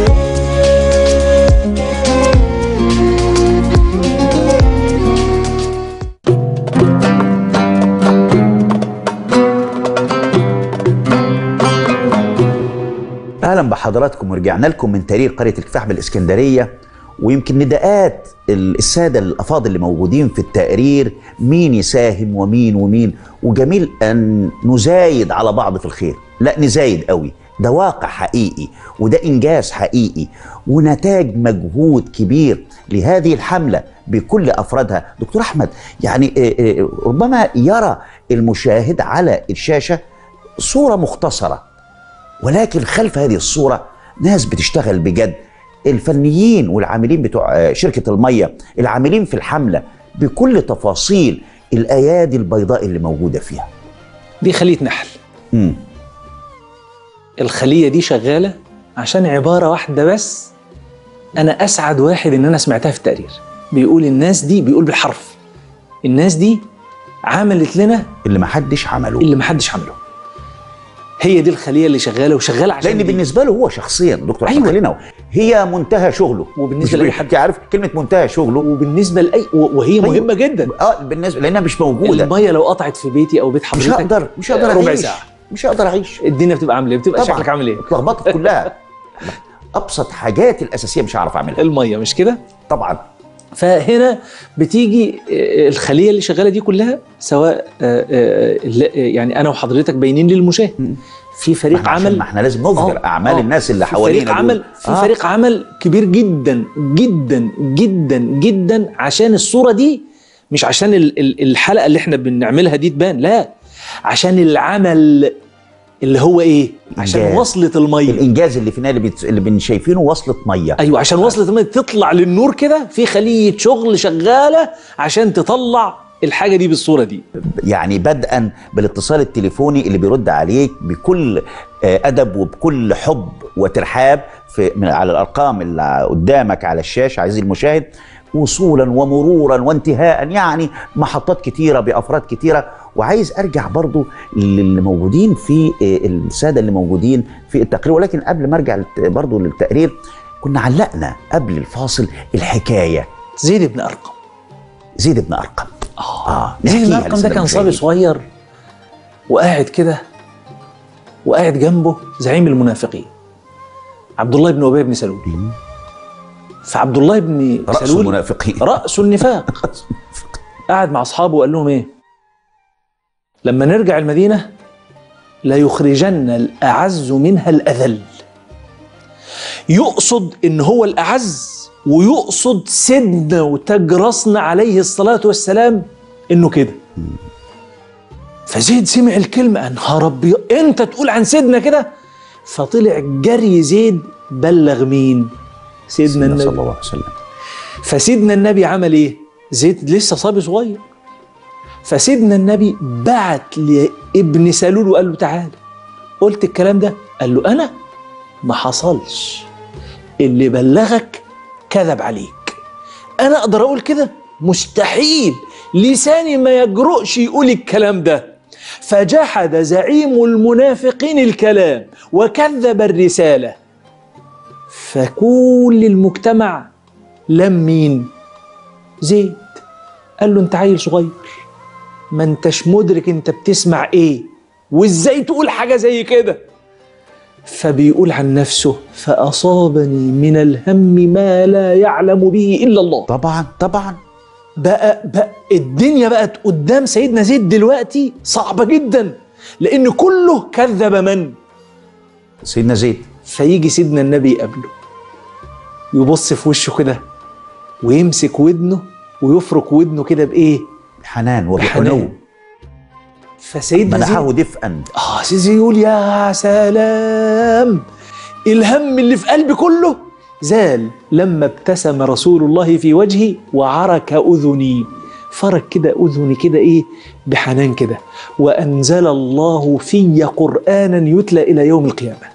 اهلا بحضراتكم ورجعنا لكم من تاريخ قريه الكفاح بالاسكندريه ويمكن نداءات ال- الساده الافاضل اللي موجودين في التقرير مين يساهم ومين ومين وجميل ان نزايد على بعض في الخير لا نزايد قوي ده واقع حقيقي وده انجاز حقيقي ونتاج مجهود كبير لهذه الحمله بكل افرادها دكتور احمد يعني آه، آه، ربما يرى المشاهد على الشاشه صوره مختصره ولكن خلف هذه الصورة ناس بتشتغل بجد الفنيين والعاملين بتوع آه، شركة المية العاملين في الحملة بكل تفاصيل الأيادي البيضاء اللي موجودة فيها دي خلية نحل مم. الخلية دي شغالة عشان عبارة واحدة بس أنا أسعد واحد إن أنا سمعتها في التقرير بيقول الناس دي بيقول بالحرف الناس دي عملت لنا اللي محدش عمله اللي محدش عمله هي دي الخليه اللي شغاله وشغاله عشان لان دي. بالنسبه له هو شخصيا دكتور أيوة. أيوة. خلينا هي منتهى شغله وبالنسبة مش لأي بي- حد. عارف كلمه منتهى شغله وبالنسبه لاي و- وهي أيوة. مهمه جدا اه بالنسبه لانها مش موجوده الميه لو قطعت في بيتي او بيت حضرتك مش هقدر مش هقدر ربع اعيش ساعه مش هقدر اعيش الدنيا بتبقى عامله ايه بتبقى طبعاً. شكلك عامل ايه اتلخبطت كلها ابسط حاجات الاساسيه مش هعرف اعملها الميه مش كده طبعا فهنا بتيجي آه، الخليه اللي شغاله دي كلها سواء آه، آه، لا- آه، يعني انا وحضرتك باينين للمشاهد في فريق ما احنا عشان عمل ما احنا لازم نظهر آه، اعمال آه. الناس اللي في حوالينا فريق دول. عمل في آه. فريق عمل كبير جدا جدا جدا جدا عشان الصوره دي مش عشان ال- ال- الحلقه اللي احنا بنعملها دي تبان لا عشان العمل اللي هو ايه عشان إنجاز. وصلة الميه الانجاز اللي فينا اللي, بت... اللي بن شايفينه وصلة ميه ايوه عشان وصلة الميه تطلع للنور كده في خليه شغل شغاله عشان تطلع الحاجه دي بالصوره دي يعني بدءا بالاتصال التليفوني اللي بيرد عليك بكل آه، ادب وبكل حب وترحاب في من على الارقام اللي قدامك على الشاشه عزيزي المشاهد وصولا ومرورا وانتهاء يعني محطات كتيره بافراد كتيره وعايز ارجع برضو للي موجودين في آه، الساده اللي موجودين في التقرير ولكن قبل ما ارجع للت- برضو للتقرير كنا علقنا قبل الفاصل الحكايه زيد بن ارقم زيد بن ارقم اه زيد بن نحكيها ارقم ده للسادة كان صبي المشاهدين. صغير وقاعد كده وقاعد جنبه زعيم المنافقين عبد الله بن ابي بن سلول فعبد الله بن رأس سلول المنافقين رأس النفاق قعد مع أصحابه وقال لهم إيه لما نرجع المدينة لا يخرجن الأعز منها الأذل يقصد إن هو الأعز ويقصد سيدنا وتجرسنا عليه الصلاة والسلام إنه كده فزيد سمع الكلمة نهار ربي أنت تقول عن سيدنا كده فطلع جري زيد بلغ مين سيدنا سيدنا النبي صلى الله عليه وسلم فسيدنا النبي عمل ايه؟ زيد لسه صبي صغير فسيدنا النبي بعت لابن سلول وقال له تعالى قلت الكلام ده قال له انا ما حصلش اللي بلغك كذب عليك انا اقدر اقول كده مستحيل لساني ما يجرؤش يقول الكلام ده فجحد زعيم المنافقين الكلام وكذب الرساله فكل المجتمع لم مين زيد قال له انت عيل صغير ما انتش مدرك انت بتسمع ايه وازاي تقول حاجه زي كده فبيقول عن نفسه فاصابني من الهم ما لا يعلم به الا الله طبعا طبعا بقى, بقى الدنيا بقت قدام سيدنا زيد دلوقتي صعبه جدا لان كله كذب من سيدنا زيد فيجي سيدنا النبي يقابله يبص في وشه كده ويمسك ودنه ويفرك ودنه كده بايه حنان وبحنو بحنان. فسيدنا زيد منحه دفئا اه سيدي يقول يا سلام الهم اللي في قلبي كله زال لما ابتسم رسول الله في وجهي وعرك اذني فرك كده اذني كده ايه بحنان كده وانزل الله في قرانا يتلى الى يوم القيامه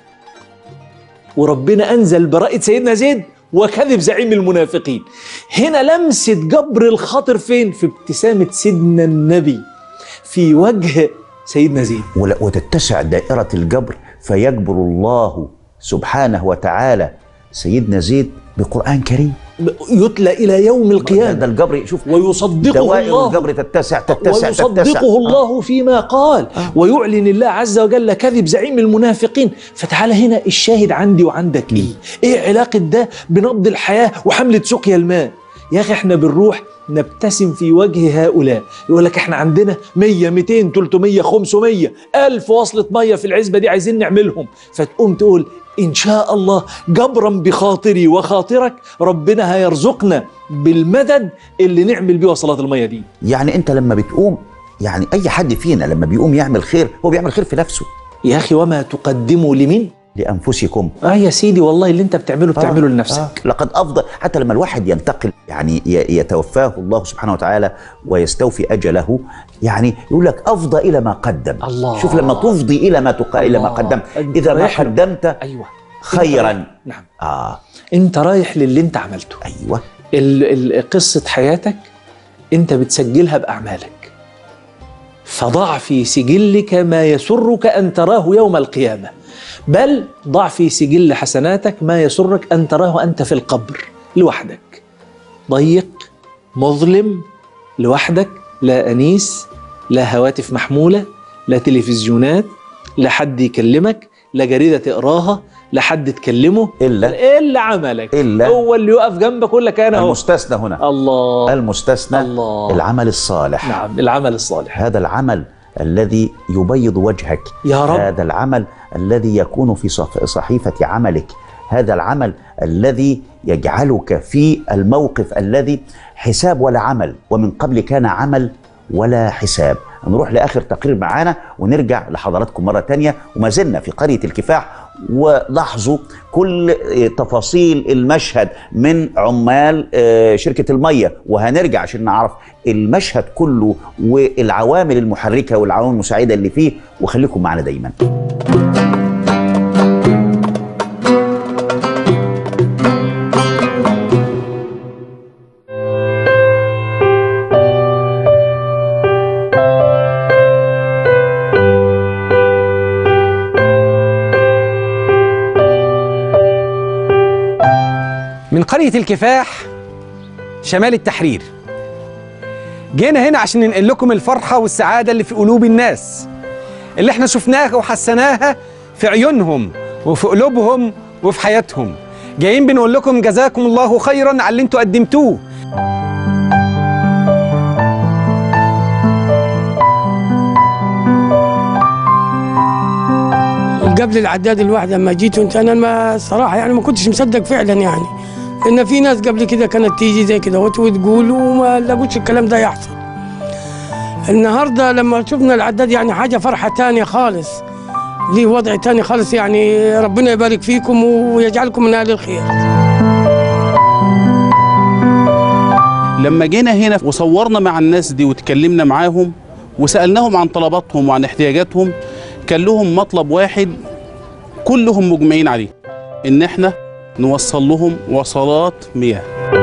وربنا انزل براءه سيدنا زيد وكذب زعيم المنافقين هنا لمسه جبر الخاطر فين في ابتسامه سيدنا النبي في وجه سيدنا زيد ولا- وتتسع دائرة الجبر فيجبر الله سبحانه وتعالى سيدنا زيد بقرآن كريم يتلى الى يوم ده, القيامه ده الجبر شوف ويصدقه دوائر الله الجبر تتسع تتسع تتسع ويصدقه الله فيما قال ويعلن الله عز وجل كذب زعيم المنافقين فتعالى هنا الشاهد عندي وعندك ايه ايه علاقه ده بنبض الحياه وحمله سقيا الماء يا اخي احنا بنروح نبتسم في وجه هؤلاء يقول لك احنا عندنا 100 200 300 500 ألف وصلة مية في العزبة دي عايزين نعملهم فتقوم تقول إن شاء الله جبرا بخاطري وخاطرك ربنا هيرزقنا بالمدد اللي نعمل بيه وصلات المية دي يعني انت لما بتقوم يعني اي حد فينا لما بيقوم يعمل خير هو بيعمل خير في نفسه يا أخي وما تقدموا لمين لانفسكم اه يا سيدي والله اللي انت بتعمله بتعمله لنفسك آه. لقد افضل حتى لما الواحد ينتقل يعني ي- يتوفاه الله سبحانه وتعالى ويستوفي اجله يعني يقول لك افضى الى ما قدم الله. شوف لما تفضي الى ما تق... الى ما الله. قدمت أنت اذا ما رايح له. قدمت ايوه خيرا نعم اه انت رايح للي انت عملته ايوه ال- ال- قصة حياتك انت بتسجلها بأعمالك فضع في سجلك ما يسرك أن تراه يوم القيامة بل ضع في سجل حسناتك ما يسرك أن تراه أنت في القبر لوحدك ضيق مظلم لوحدك لا أنيس لا هواتف محمولة لا تلفزيونات لا حد يكلمك لا جريدة تقراها لا حد تكلمه إلا إلا عملك إلا هو اللي يقف جنبك يقول لك أنا أهو المستثنى هنا الله المستثنى الله العمل الصالح نعم العمل الصالح هذا العمل الذي يبيض وجهك يا رب. هذا العمل الذي يكون في صف- صحيفة عملك هذا العمل الذي يجعلك في الموقف الذي حساب ولا عمل ومن قبل كان عمل ولا حساب نروح لآخر تقرير معانا ونرجع لحضراتكم مرة تانية وما زلنا في قرية الكفاح ولاحظوا كل آه، تفاصيل المشهد من عمال آه، شركة المية وهنرجع عشان نعرف المشهد كله والعوامل المحركة والعوامل المساعدة اللي فيه وخليكم معنا دايما من قرية الكفاح شمال التحرير جينا هنا عشان ننقل لكم الفرحة والسعادة اللي في قلوب الناس اللي احنا شفناها وحسناها في عيونهم وفي قلوبهم وفي حياتهم جايين بنقول لكم جزاكم الله خيرا على اللي انتوا قدمتوه قبل العداد الواحد لما جيت وانت انا ما صراحه يعني ما كنتش مصدق فعلا يعني ان في ناس قبل كده كانت تيجي زي كده وت- وتقول وما لقوش الكلام ده يحصل النهارده لما شفنا العداد يعني حاجه فرحه تانية خالص ليه وضع تاني خالص يعني ربنا يبارك فيكم ويجعلكم من اهل الخير لما جينا هنا وصورنا مع الناس دي وتكلمنا معاهم وسألناهم عن طلباتهم وعن احتياجاتهم كان لهم مطلب واحد كلهم مجمعين عليه ان احنا نوصل لهم وصلات مياه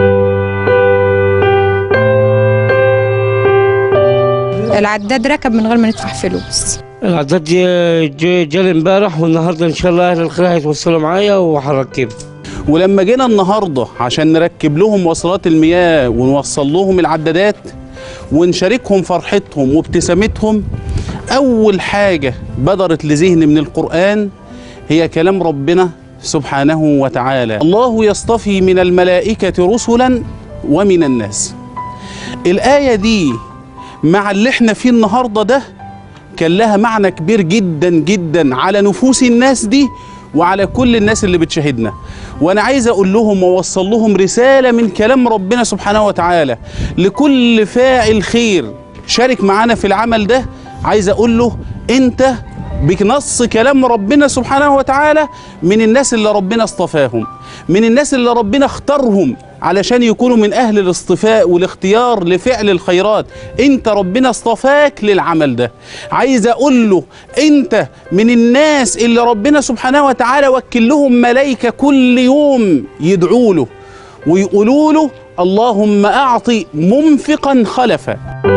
العداد ركب من غير ما ندفع فلوس العداد جا- جا- جالي امبارح والنهارده ان شاء الله اهل الخير هيتوصلوا معايا وهركب ولما جينا النهارده عشان نركب لهم وصلات المياه ونوصل لهم العدادات ونشاركهم فرحتهم وابتسامتهم اول حاجه بدرت لذهني من القران هي كلام ربنا سبحانه وتعالى الله يصطفي من الملائكه رسلا ومن الناس الايه دي مع اللي احنا فيه النهارده ده كان لها معنى كبير جدا جدا على نفوس الناس دي وعلى كل الناس اللي بتشاهدنا وانا عايز اقول لهم واوصل لهم رساله من كلام ربنا سبحانه وتعالى لكل فاعل خير شارك معانا في العمل ده عايز اقول له انت بنص كلام ربنا سبحانه وتعالى من الناس اللي ربنا اصطفاهم من الناس اللي ربنا اختارهم علشان يكونوا من اهل الاصطفاء والاختيار لفعل الخيرات انت ربنا اصطفاك للعمل ده عايز اقول له انت من الناس اللي ربنا سبحانه وتعالى وكل لهم ملائكه كل يوم يدعوا له ويقولوا له اللهم اعطي منفقا خلفا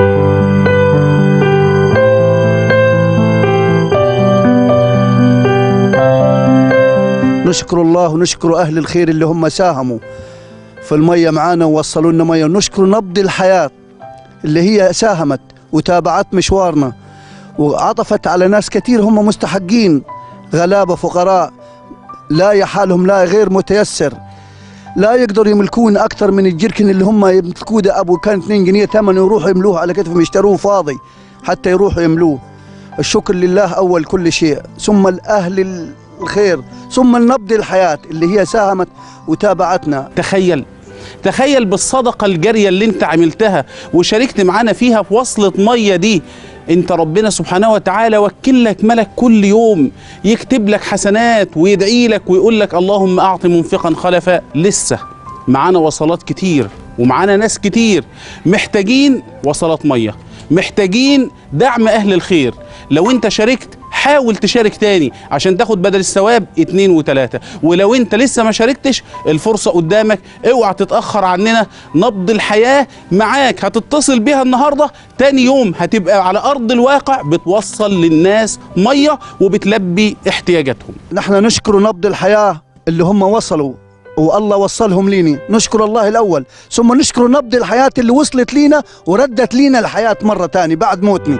نشكر الله ونشكر أهل الخير اللي هم ساهموا في المية معانا ووصلوا لنا مية ونشكر نبض الحياة اللي هي ساهمت وتابعت مشوارنا وعطفت على ناس كتير هم مستحقين غلابة فقراء لا يحالهم لا غير متيسر لا يقدروا يملكون أكثر من الجركن اللي هم يملكوه ده أبو كان 2 جنيه ثمنه يروحوا يملوه على كتفهم يشتروه فاضي حتى يروحوا يملوه الشكر لله أول كل شيء ثم الأهل الخير ثم النبض الحياة اللي هي ساهمت وتابعتنا تخيل تخيل بالصدقة الجارية اللي انت عملتها وشاركت معانا فيها في وصلة مية دي انت ربنا سبحانه وتعالى وكل لك ملك كل يوم يكتب لك حسنات ويدعي لك ويقول لك اللهم اعط منفقا خلفا لسه معانا وصلات كتير ومعانا ناس كتير محتاجين وصلات مية محتاجين دعم اهل الخير لو انت شاركت حاول تشارك تاني عشان تاخد بدل الثواب اتنين وتلاته ولو انت لسه ما شاركتش الفرصه قدامك اوعى تتاخر عننا نبض الحياه معاك هتتصل بيها النهارده تاني يوم هتبقى على ارض الواقع بتوصل للناس ميه وبتلبي احتياجاتهم نحن نشكر نبض الحياة اللي هم وصلوا والله وصلهم ليني نشكر الله الأول ثم نشكر نبض الحياة اللي وصلت لينا وردت لينا الحياة مرة تاني بعد موتني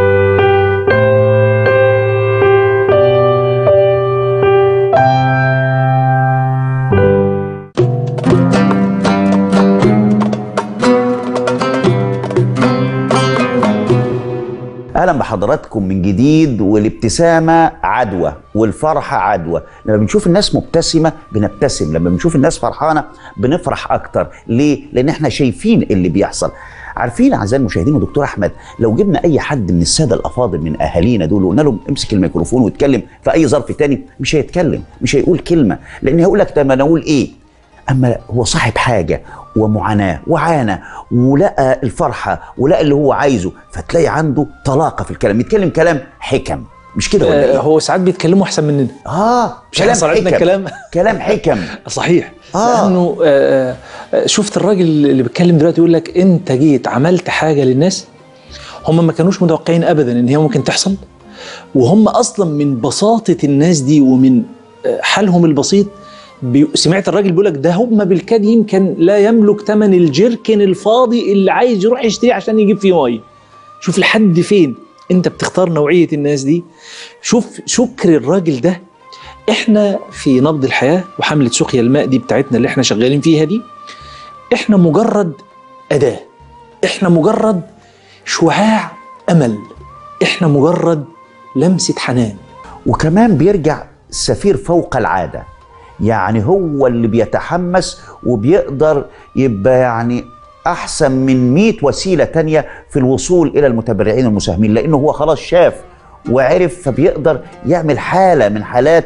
اهلا بحضراتكم من جديد والابتسامه عدوى والفرحه عدوى لما بنشوف الناس مبتسمه بنبتسم لما بنشوف الناس فرحانه بنفرح اكتر ليه لان احنا شايفين اللي بيحصل عارفين اعزائي المشاهدين ودكتور احمد لو جبنا اي حد من الساده الافاضل من اهالينا دول وقلنا لهم امسك الميكروفون واتكلم في اي ظرف تاني مش هيتكلم مش هيقول كلمه لان هيقول لك طب انا اقول ايه اما هو صاحب حاجه ومعاناه وعانى ولقى الفرحه ولقى اللي هو عايزه فتلاقي عنده طلاقه في الكلام يتكلم كلام حكم مش كده ولا آه، ايه؟ هو ساعات بيتكلموا احسن مننا اه مش احنا صنعتنا الكلام كلام حكم صحيح آه. لانه آه، آه، شفت الراجل اللي بيتكلم دلوقتي يقول لك انت جيت عملت حاجه للناس هم ما كانوش متوقعين ابدا ان هي ممكن تحصل وهم اصلا من بساطه الناس دي ومن آه، حالهم البسيط بي... سمعت الراجل بيقول لك ده هم بالكاد يمكن لا يملك ثمن الجركن الفاضي اللي عايز يروح يشتريه عشان يجيب فيه ميه شوف لحد فين انت بتختار نوعيه الناس دي شوف شكر الراجل ده احنا في نبض الحياه وحمله سقيا الماء دي بتاعتنا اللي احنا شغالين فيها دي احنا مجرد اداه احنا مجرد شعاع امل احنا مجرد لمسه حنان وكمان بيرجع سفير فوق العاده يعني هو اللي بيتحمس وبيقدر يبقى يعني احسن من 100 وسيله تانية في الوصول الى المتبرعين المساهمين لانه هو خلاص شاف وعرف فبيقدر يعمل حاله من حالات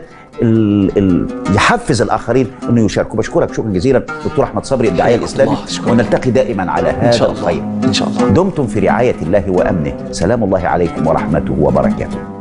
ال ال يحفز الاخرين انه يشاركوا بشكرك شكرا جزيلا دكتور احمد صبري الداعيه الاسلامي ونلتقي دائما على هذا شاء الله. الخير ان شاء الله دمتم في رعايه الله وامنه سلام الله عليكم ورحمته وبركاته